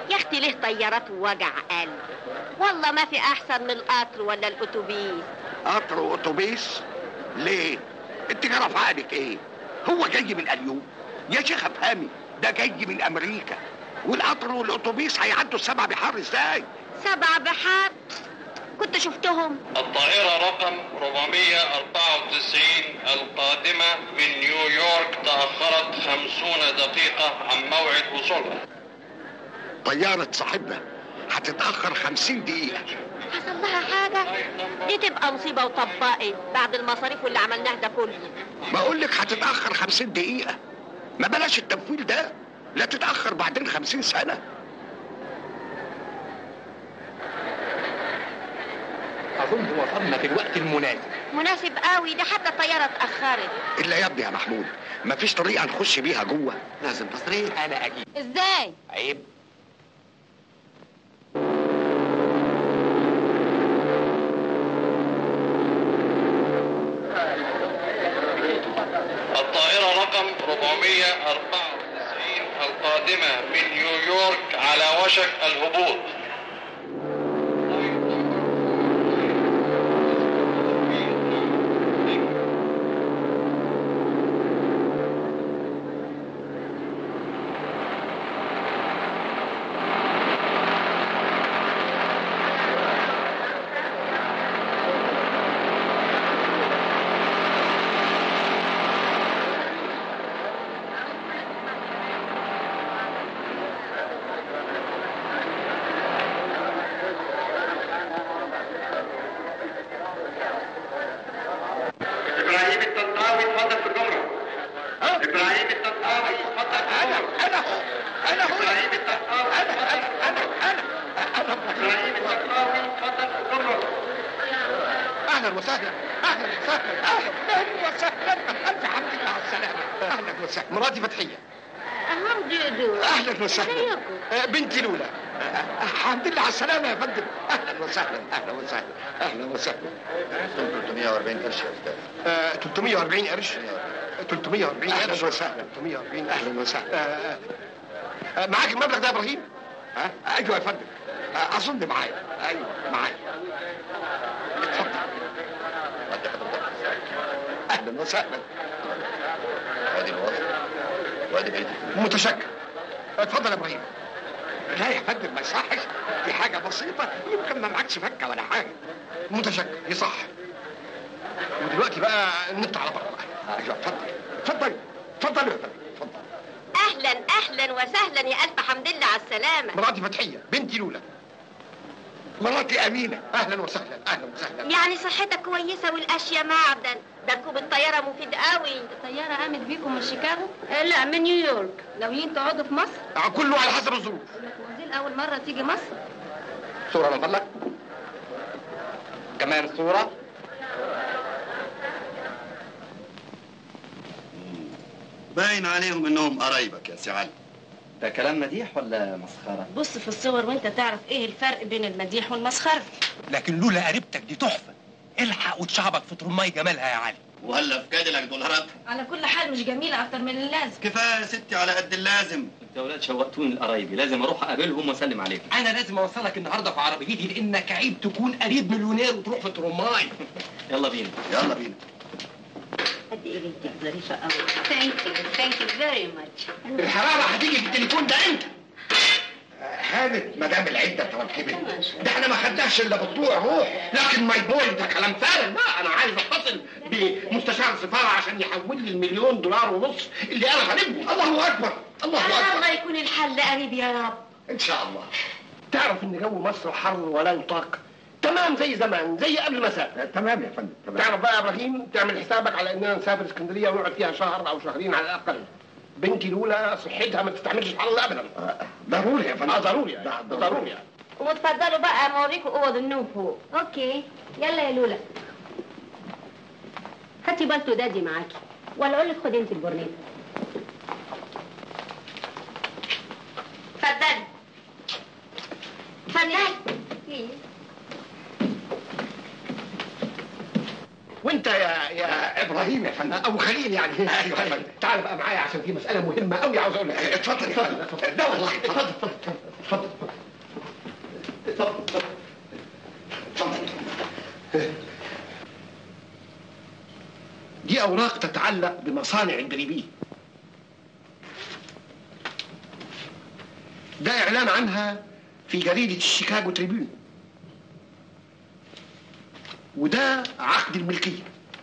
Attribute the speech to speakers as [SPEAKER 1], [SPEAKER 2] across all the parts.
[SPEAKER 1] يا اختي ليه طيارات ووجع قلب والله ما في احسن من القطر ولا الاتوبيس
[SPEAKER 2] قطر واتوبيس ليه انت جرى في عقلك ايه هو جاي من اليوم يا شيخ افهمي ده جاي من امريكا والقطر والاتوبيس هيعدوا السبع بحار ازاي
[SPEAKER 1] سبع بحار كنت شفتهم
[SPEAKER 3] الطائرة رقم 494 القادمة من نيويورك تأخرت 50 دقيقة عن موعد وصولها
[SPEAKER 2] طيارة صاحبنا هتتأخر خمسين دقيقة
[SPEAKER 1] حصل لها حاجة دي تبقى مصيبة وطبقت بعد المصاريف واللي عملناه ده كله
[SPEAKER 2] بقول لك هتتأخر خمسين دقيقة ما بلاش التمويل ده لا تتأخر بعدين خمسين سنة
[SPEAKER 4] اظن وصلنا في الوقت المناسب
[SPEAKER 1] مناسب قوي ده حتى الطيارة اتأخرت
[SPEAKER 2] إلا يا ابني يا محمود مفيش طريقة نخش بيها جوه
[SPEAKER 4] لازم تصريح انا اجيب
[SPEAKER 1] ازاي
[SPEAKER 4] عيب
[SPEAKER 3] الطائرة رقم 494 القادمة من نيويورك على وشك الهبوط إبراهيم التطاوي اتفضل في الجمرة إبراهيم التطاوي اتفضل في
[SPEAKER 2] أنا
[SPEAKER 3] الجمرة
[SPEAKER 2] أنا أنا هو
[SPEAKER 3] إبراهيم التطاوي
[SPEAKER 2] أنا أنا أنا أنا أنا
[SPEAKER 3] إبراهيم التطاوي اتفضل في الجمرة
[SPEAKER 2] أهلا وسهلا أهلا وسهلا أهلا وسهلا ألف حمد لله على السلامة أهلا وسهلا
[SPEAKER 4] مراتي فتحيه
[SPEAKER 1] how do you do
[SPEAKER 2] أهلا وسهلا
[SPEAKER 1] ازيكم
[SPEAKER 4] آه، بنتي لولا
[SPEAKER 2] آه، الحمد لله على السلامة يا فندم أهلا وسهلا أهلا وسهلا أهلا وسهلا
[SPEAKER 5] 340 قرش يا استاذ
[SPEAKER 4] آه، 340 قرش 340
[SPEAKER 2] أهلا
[SPEAKER 4] قرش
[SPEAKER 2] وسهلا
[SPEAKER 4] 340
[SPEAKER 2] أهلا وسهلا
[SPEAKER 4] آه، آه، معاك المبلغ ده يا ابراهيم
[SPEAKER 2] ها أيوه يا فندم آه، أظن معايا أيوه معايا اتفضل
[SPEAKER 5] ودي حضرتك
[SPEAKER 2] أهلا وسهلا
[SPEAKER 5] وادي الوصل وادي بقيه الفلوس
[SPEAKER 4] متشكر اتفضل يا ابراهيم
[SPEAKER 2] لا يا فندم ما يصحش دي حاجة بسيطة يمكن ما معكش فكة ولا حاجة
[SPEAKER 4] متشكر يصح ودلوقتي بقى نطلع على بره
[SPEAKER 2] أيوه اتفضل اتفضل اتفضل يا فندم اتفضل
[SPEAKER 1] اهلا اهلا وسهلا يا الف حمد لله على السلامة
[SPEAKER 4] مراتي فتحيه بنتي لولا
[SPEAKER 2] مراتي أمينة
[SPEAKER 4] اهلا وسهلا اهلا وسهلا
[SPEAKER 1] يعني صحتك كويسة والاشياء معدن ده ركوب الطيارة مفيد قوي الطيارة قامت بيكم من شيكاغو؟ لا من نيويورك ناويين تقعدوا في مصر؟
[SPEAKER 4] آه، كله على حسب الظروف
[SPEAKER 1] دي أول مرة تيجي مصر؟
[SPEAKER 4] صورة من فضلك كمان صورة
[SPEAKER 5] باين عليهم انهم قرايبك يا سي علي
[SPEAKER 6] ده كلام مديح ولا مسخرة؟
[SPEAKER 1] بص في الصور وانت تعرف ايه الفرق بين المديح والمسخرة
[SPEAKER 7] لكن لولا قريبتك دي تحفه الحق وتشعبك في طرماي جمالها يا علي
[SPEAKER 5] وهلا في كادلك دولارات
[SPEAKER 1] على كل حال مش جميلة أكتر من اللازم
[SPEAKER 5] كفايه يا ستي على قد اللازم
[SPEAKER 6] انت يا ولاد شوقتوني لقرايبي لازم اروح اقابلهم واسلم عليهم
[SPEAKER 7] انا لازم اوصلك النهارده في عربيتي لانك عيب تكون قريب مليونير وتروح في طرماي
[SPEAKER 6] يلا بينا
[SPEAKER 5] يلا بينا
[SPEAKER 1] قد ايه بنتك ظريفة قوي ثانك يو ثانك يو فيري ماتش
[SPEAKER 2] الحرارة هتيجي في التليفون ده امتى؟ هانت مدام العدة تركبت ده احنا ما خدناش الا بطلوع روح لكن ماي بوي ده كلام فارغ بقى انا عايز اتصل بمستشار السفارة عشان يحول لي المليون دولار ونص اللي قالها لابني الله اكبر الله
[SPEAKER 1] الله
[SPEAKER 2] اكبر
[SPEAKER 1] يكون الحل قريب يا رب
[SPEAKER 2] ان شاء الله
[SPEAKER 4] تعرف ان جو مصر حر ولا يطاق تمام زي زمان زي قبل ما سافر
[SPEAKER 2] تمام يا فندم تمام
[SPEAKER 4] تعرف بقى يا ابراهيم تعمل حسابك على اننا نسافر اسكندريه ونقعد فيها شهر او شهرين على الاقل بنتي الاولى صحتها ما تستحملش الحر ابدا
[SPEAKER 2] ضروري يا فندم
[SPEAKER 4] اه ضروري يعني
[SPEAKER 2] ده
[SPEAKER 4] ضروري يعني
[SPEAKER 1] وتفضلوا بقى اوريكم اوض النوم فوق اوكي يلا يا لولا هاتي بالتو دادي معاكي ولا اقول لك خدي انت البورنيت اتفضلي اتفضلي
[SPEAKER 4] وانت يا يا
[SPEAKER 2] ابراهيم يا فندم
[SPEAKER 4] ابو خليل يعني
[SPEAKER 2] ايوه يا فندم
[SPEAKER 4] تعال بقى معايا عشان في مساله مهمه قوي عاوز اقول لك
[SPEAKER 2] اتفضل يا فندم لا والله اتفضل
[SPEAKER 4] اتفضل اتفضل اوراق تتعلق بمصانع البريبين ده اعلان عنها في جريده الشيكاغو تريبيون وده عقد الملكيه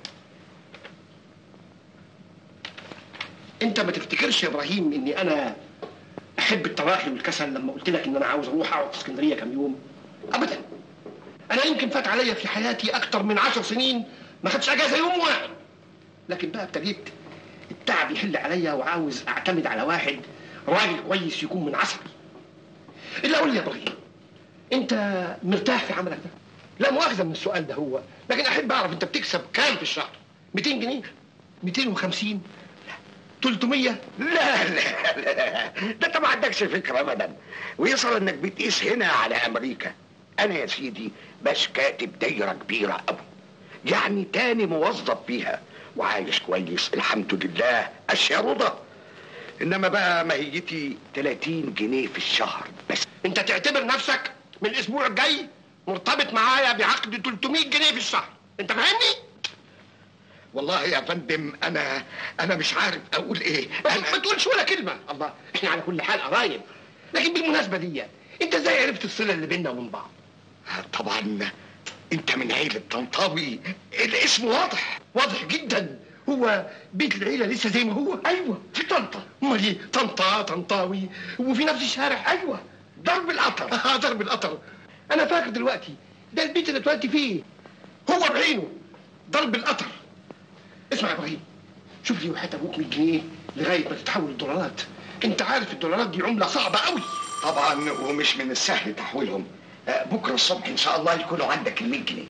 [SPEAKER 4] انت ما تفتكرش يا ابراهيم اني انا احب التراخي والكسل لما قلت لك ان انا عاوز اروح اقعد في اسكندريه كام يوم ابدا انا يمكن فات عليا في حياتي اكتر من عشر سنين ما خدتش اجازه يوم واحد لكن بقى ابتديت التعب يحل عليا وعاوز اعتمد على واحد راجل كويس يكون من عصري الا قول لي يا ابراهيم انت مرتاح في عملك ده لا مؤاخذه من السؤال ده هو لكن احب اعرف انت بتكسب كام في الشهر 200 جنيه 250 300
[SPEAKER 2] لا لا لا ده انت ما عندكش فكره ابدا ويصل انك بتقيس هنا على امريكا انا يا سيدي بس كاتب دايره كبيره قوي يعني تاني موظف فيها وعايش كويس الحمد لله اشياء رضا انما بقى ماهيتي 30 جنيه في الشهر بس
[SPEAKER 4] انت تعتبر نفسك من الاسبوع الجاي مرتبط معايا بعقد 300 جنيه في الشهر انت فاهمني
[SPEAKER 2] والله يا فندم انا انا مش عارف اقول ايه
[SPEAKER 4] بس ما تقولش ولا كلمه الله احنا على كل حال قرايب لكن بالمناسبه دي انت ازاي عرفت الصله اللي بيننا وبين بعض
[SPEAKER 2] طبعا انت من عيلة طنطاوي الاسم واضح
[SPEAKER 4] واضح جدا هو بيت العيله لسه زي ما هو ايوه في طنطا امال ايه طنطا طنطاوي وفي نفس الشارع ايوه ضرب القطر اه ضرب القطر انا فاكر دلوقتي ده البيت اللي اتولدت فيه هو بعينه ضرب القطر اسمع يا ابراهيم شوف لي وحياة ابوك 100 جنيه لغايه ما تتحول الدولارات انت عارف الدولارات دي عمله صعبه قوي
[SPEAKER 2] طبعا ومش من السهل تحويلهم آه، بكره الصبح ان شاء الله يكونوا عندك ال 100 جنيه